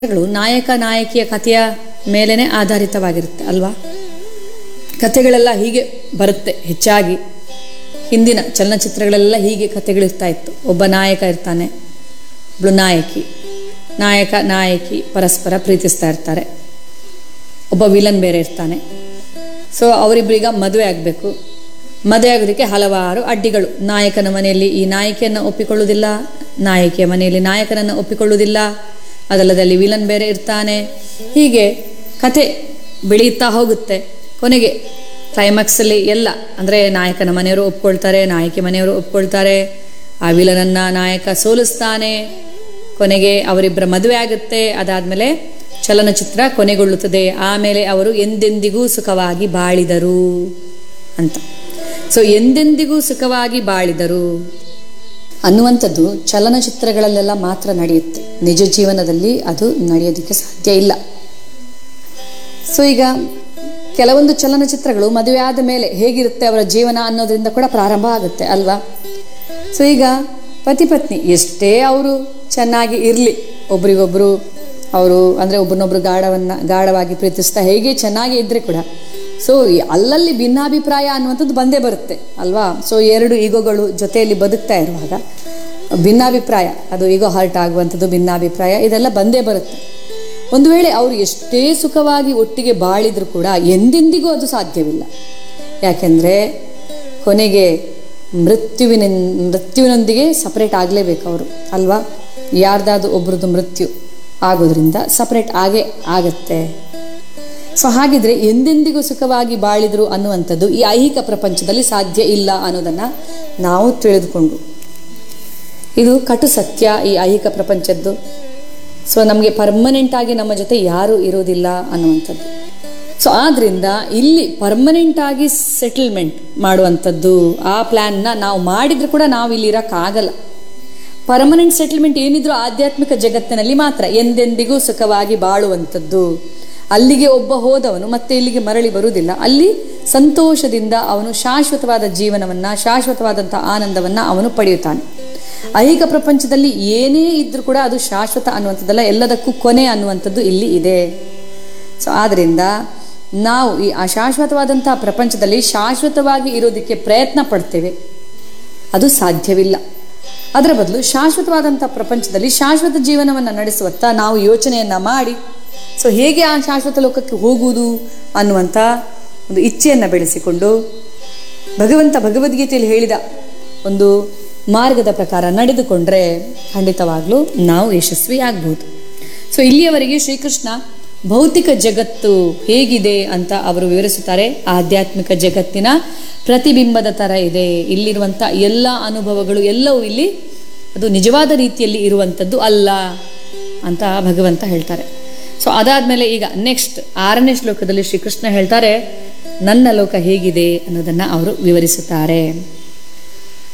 ಗಳು ನಾಯಕ ನಾಯಕಿಯ ಕಥೆಯ ಮೇಲೇನೆ ಆಧಾರಿತವಾಗಿರುತ್ತೆ ಅಲ್ವಾ ಕಥೆಗಳೆಲ್ಲ ಹೀಗೆ ಬರುತ್ತೆ ಹೆಚ್ಚಾಗಿ ಹಿಂದಿನ ಚಲನಚಿತ್ರಗಳೆಲ್ಲ ಹೀಗೆ ಕಥೆಗಳಿರ್ತಾ ಇತ್ತು ಒಬ್ಬ ನಾಯಕ ಇರ್ತಾನೆ ಒಬ್ಳು ನಾಯಕಿ ನಾಯಕ ನಾಯಕಿ ಪರಸ್ಪರ ಪ್ರೀತಿಸ್ತಾ ಇರ್ತಾರೆ ಒಬ್ಬ ವಿಲನ್ ಬೇರೆ ಇರ್ತಾನೆ ಸೊ ಅವರಿಬ್ಬರೀಗ ಮದುವೆ ಆಗಬೇಕು ಮದುವೆ ಆಗೋದಕ್ಕೆ ಹಲವಾರು ಅಡ್ಡಿಗಳು ನಾಯಕನ ಮನೆಯಲ್ಲಿ ಈ ನಾಯಕಿಯನ್ನು ಒಪ್ಪಿಕೊಳ್ಳುವುದಿಲ್ಲ ನಾಯಕಿಯ ಮನೆಯಲ್ಲಿ ನಾಯಕನನ್ನು ಒಪ್ಪಿಕೊಳ್ಳುವುದಿಲ್ಲ ಅದಲ್ಲದೆ ಅಲ್ಲಿ ವಿಲನ್ ಬೇರೆ ಇರ್ತಾನೆ ಹೀಗೆ ಕತೆ ಬೆಳೆಯುತ್ತಾ ಹೋಗುತ್ತೆ ಕೊನೆಗೆ ಕ್ಲೈಮ್ಯಾಕ್ಸಲ್ಲಿ ಎಲ್ಲ ಅಂದರೆ ನಾಯಕನ ಮನೆಯವರು ಒಪ್ಕೊಳ್ತಾರೆ ನಾಯಕಿ ಮನೆಯವರು ಒಪ್ಕೊಳ್ತಾರೆ ಆ ವಿಲನನ್ನ ನಾಯಕ ಸೋಲಿಸ್ತಾನೆ ಕೊನೆಗೆ ಅವರಿಬ್ಬರ ಮದುವೆ ಆಗುತ್ತೆ ಅದಾದಮೇಲೆ ಚಲನಚಿತ್ರ ಕೊನೆಗೊಳ್ಳುತ್ತದೆ ಆಮೇಲೆ ಅವರು ಎಂದೆಂದಿಗೂ ಸುಖವಾಗಿ ಬಾಳಿದರು ಅಂತ ಸೊ ಎಂದೆಂದಿಗೂ ಸುಖವಾಗಿ ಬಾಳಿದರು ಅನ್ನುವಂಥದ್ದು ಚಲನಚಿತ್ರಗಳಲ್ಲೆಲ್ಲ ಮಾತ್ರ ನಡೆಯುತ್ತೆ ನಿಜ ಜೀವನದಲ್ಲಿ ಅದು ನಡೆಯೋದಕ್ಕೆ ಸಾಧ್ಯ ಇಲ್ಲ ಸೊ ಈಗ ಕೆಲವೊಂದು ಚಲನಚಿತ್ರಗಳು ಮದುವೆ ಆದ ಮೇಲೆ ಹೇಗಿರುತ್ತೆ ಅವರ ಜೀವನ ಅನ್ನೋದ್ರಿಂದ ಕೂಡ ಪ್ರಾರಂಭ ಆಗುತ್ತೆ ಅಲ್ವಾ ಸೊ ಈಗ ಪತಿ ಪತ್ನಿ ಎಷ್ಟೇ ಅವರು ಚೆನ್ನಾಗಿ ಇರಲಿ ಒಬ್ರಿಗೊಬ್ರು ಅವರು ಅಂದರೆ ಒಬ್ಬರನ್ನೊಬ್ರು ಗಾಢವನ್ನು ಗಾಢವಾಗಿ ಪ್ರೀತಿಸ್ತಾ ಹೇಗೆ ಚೆನ್ನಾಗಿ ಇದ್ದರೆ ಕೂಡ ಸೊ ಅಲ್ಲಲ್ಲಿ ಭಿನ್ನಾಭಿಪ್ರಾಯ ಅನ್ನುವಂಥದ್ದು ಬಂದೇ ಬರುತ್ತೆ ಅಲ್ವಾ ಸೊ ಎರಡು ಈಗೋಗಳು ಜೊತೆಯಲ್ಲಿ ಬದುಕ್ತಾ ಇರುವಾಗ ಭಿನ್ನಾಭಿಪ್ರಾಯ ಅದು ಈಗೋ ಹರ್ಟ್ ಆಗುವಂಥದ್ದು ಭಿನ್ನಾಭಿಪ್ರಾಯ ಇದೆಲ್ಲ ಬಂದೇ ಬರುತ್ತೆ ಒಂದು ವೇಳೆ ಅವರು ಎಷ್ಟೇ ಸುಖವಾಗಿ ಒಟ್ಟಿಗೆ ಬಾಳಿದ್ರು ಕೂಡ ಎಂದೆಂದಿಗೂ ಅದು ಸಾಧ್ಯವಿಲ್ಲ ಯಾಕೆಂದರೆ ಕೊನೆಗೆ ಮೃತ್ಯುವಿನ ಮೃತ್ಯುವಿನೊಂದಿಗೆ ಸಪ್ರೇಟ್ ಆಗಲೇಬೇಕು ಅವರು ಅಲ್ವಾ ಯಾರ್ದಾದ್ರು ಒಬ್ರದ್ದು ಮೃತ್ಯು ಆಗೋದ್ರಿಂದ ಸಪ್ರೇಟ್ ಆಗೇ ಆಗತ್ತೆ ಸೊ ಹಾಗಿದ್ರೆ ಎಂದೆಂದಿಗೂ ಸುಖವಾಗಿ ಬಾಳಿದ್ರು ಅನ್ನುವಂಥದ್ದು ಈ ಐಹಿಕ ಪ್ರಪಂಚದಲ್ಲಿ ಸಾಧ್ಯ ಇಲ್ಲ ಅನ್ನೋದನ್ನು ನಾವು ತಿಳಿದುಕೊಂಡು ಇದು ಕಟು ಸತ್ಯ ಈ ಐಹಿಕ ಪ್ರಪಂಚದ್ದು ಸೊ ನಮಗೆ ಪರ್ಮನೆಂಟ್ ಆಗಿ ನಮ್ಮ ಜೊತೆ ಯಾರೂ ಇರೋದಿಲ್ಲ ಅನ್ನುವಂಥದ್ದು ಸೊ ಆದ್ರಿಂದ ಇಲ್ಲಿ ಪರ್ಮನೆಂಟ್ ಆಗಿ ಸೆಟಲ್ಮೆಂಟ್ ಮಾಡುವಂಥದ್ದು ಆ ಪ್ಲ್ಯಾನ್ನ ನಾವು ಮಾಡಿದ್ರು ಕೂಡ ನಾವು ಇಲ್ಲಿ ಇರೋಕ್ಕಾಗಲ್ಲ ಪರ್ಮನೆಂಟ್ ಸೆಟಲ್ಮೆಂಟ್ ಏನಿದ್ರು ಆಧ್ಯಾತ್ಮಿಕ ಜಗತ್ತಿನಲ್ಲಿ ಮಾತ್ರ ಎಂದೆಂದಿಗೂ ಸುಖವಾಗಿ ಬಾಳುವಂಥದ್ದು ಅಲ್ಲಿಗೆ ಒಬ್ಬ ಹೋದವನು ಮತ್ತೆ ಇಲ್ಲಿಗೆ ಮರಳಿ ಬರುವುದಿಲ್ಲ ಅಲ್ಲಿ ಸಂತೋಷದಿಂದ ಅವನು ಶಾಶ್ವತವಾದ ಜೀವನವನ್ನ ಶಾಶ್ವತವಾದಂಥ ಆನಂದವನ್ನ ಅವನು ಪಡೆಯುತ್ತಾನೆ ಐಹಿಕ ಪ್ರಪಂಚದಲ್ಲಿ ಏನೇ ಇದ್ರೂ ಕೂಡ ಅದು ಶಾಶ್ವತ ಅನ್ನುವಂಥದ್ದಲ್ಲ ಎಲ್ಲದಕ್ಕೂ ಕೊನೆ ಅನ್ನುವಂಥದ್ದು ಇಲ್ಲಿ ಇದೆ ಸೊ ಆದ್ರಿಂದ ನಾವು ಈ ಅಶಾಶ್ವತವಾದಂಥ ಪ್ರಪಂಚದಲ್ಲಿ ಶಾಶ್ವತವಾಗಿ ಇರೋದಕ್ಕೆ ಪ್ರಯತ್ನ ಪಡ್ತೇವೆ ಅದು ಸಾಧ್ಯವಿಲ್ಲ ಅದರ ಬದಲು ಶಾಶ್ವತವಾದಂಥ ಪ್ರಪಂಚದಲ್ಲಿ ಶಾಶ್ವತ ಜೀವನವನ್ನು ನಡೆಸುವತ್ತ ನಾವು ಯೋಚನೆಯನ್ನ ಮಾಡಿ ಸೊ ಹೇಗೆ ಆ ಶಾಶ್ವತ ಲೋಕಕ್ಕೆ ಹೋಗುವುದು ಅನ್ನುವಂಥ ಒಂದು ಇಚ್ಛೆಯನ್ನು ಬೆಳೆಸಿಕೊಂಡು ಭಗವಂತ ಭಗವದ್ಗೀತೆಯಲ್ಲಿ ಹೇಳಿದ ಒಂದು ಮಾರ್ಗದ ಪ್ರಕಾರ ನಡೆದುಕೊಂಡ್ರೆ ಖಂಡಿತವಾಗ್ಲೂ ನಾವು ಯಶಸ್ವಿ ಆಗ್ಬೋದು ಸೊ ಇಲ್ಲಿಯವರೆಗೆ ಶ್ರೀಕೃಷ್ಣ ಭೌತಿಕ ಜಗತ್ತು ಹೇಗಿದೆ ಅಂತ ಅವರು ವಿವರಿಸುತ್ತಾರೆ ಆಧ್ಯಾತ್ಮಿಕ ಜಗತ್ತಿನ ಪ್ರತಿಬಿಂಬದ ಥರ ಇದೆ ಇಲ್ಲಿರುವಂಥ ಎಲ್ಲ ಅನುಭವಗಳು ಎಲ್ಲವೂ ಇಲ್ಲಿ ಅದು ನಿಜವಾದ ರೀತಿಯಲ್ಲಿ ಇರುವಂಥದ್ದು ಅಲ್ಲ ಅಂತ ಭಗವಂತ ಹೇಳ್ತಾರೆ ಸೊ ಅದಾದಮೇಲೆ ಈಗ ನೆಕ್ಸ್ಟ್ ಆರನೇ ಶ್ಲೋಕದಲ್ಲಿ ಶ್ರೀಕೃಷ್ಣ ಹೇಳ್ತಾರೆ ನನ್ನ ಲೋಕ ಹೇಗಿದೆ ಅನ್ನೋದನ್ನು ಅವರು ವಿವರಿಸುತ್ತಾರೆ